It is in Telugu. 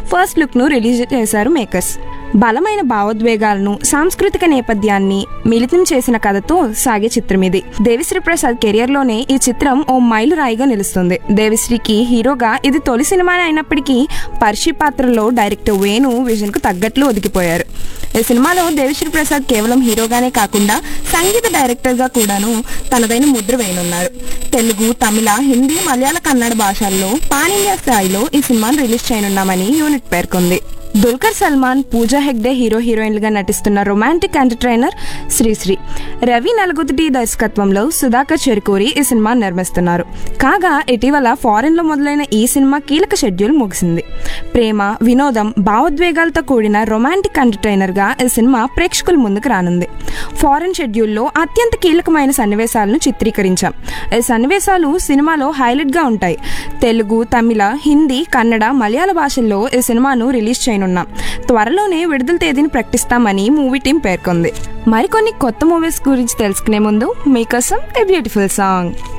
ఫస్ట్ లుక్ను రిలీజ్ చేశారు మేకర్స్ బలమైన భావోద్వేగాలను సాంస్కృతిక నేపథ్యాన్ని మిళితం చేసిన కథతో సాగే చిత్రం ఇది దేవిశ్రీ ప్రసాద్ కెరియర్లోనే ఈ చిత్రం ఓ మైలు రాయిగా నిలుస్తుంది దేవిశ్రీకి హీరోగా ఇది తొలి సినిమా అయినప్పటికీ పర్షి పాత్రలో డైరెక్టర్ వేణు విజన్కు తగ్గట్లు ఒదిగిపోయారు ఈ సినిమాలో దేవిశ్రీ ప్రసాద్ కేవలం హీరోగానే కాకుండా సంగీత డైరెక్టర్గా కూడాను తనదైన ముద్ర వేయనున్నారు తెలుగు తమిళ హిందీ మలయాళ కన్నడ భాషల్లో పాన్ ఇండియా స్థాయిలో ఈ సినిమాను రిలీజ్ చేయనున్నామని యూనిట్ పేర్కొంది దుల్కర్ సల్మాన్ పూజా హెగ్డే హీరో హీరోయిన్లుగా నటిస్తున్న రొమాంటిక్ ఎంటర్టైనర్ శ్రీశ్రీ రవి నలుగుతుటి దర్శకత్వంలో సుధాకర్ చెరుకూరి ఈ సినిమా నిర్మిస్తున్నారు కాగా ఇటీవల ఫారెన్ లో మొదలైన ఈ సినిమా కీలక షెడ్యూల్ ముగిసింది ప్రేమ వినోదం భావోద్వేగాలతో కూడిన రొమాంటిక్ ఎంటర్టైనర్ గా ఈ సినిమా ప్రేక్షకుల ముందుకు రానుంది ఫారెన్ షెడ్యూల్లో అత్యంత కీలకమైన సన్నివేశాలను చిత్రీకరించాం ఈ సన్నివేశాలు సినిమాలో హైలైట్ గా ఉంటాయి తెలుగు తమిళ హిందీ కన్నడ మలయాళ భాషల్లో ఈ సినిమాను రిలీజ్ చేయనున్నాం త్వరలోనే విడుదల తేదీని ప్రకటిస్తామని మూవీ టీం పేర్కొంది మరికొన్ని కొత్త మూవీస్ గురించి తెలుసుకునే ముందు మీకోసం ఏ బ్యూటిఫుల్ సాంగ్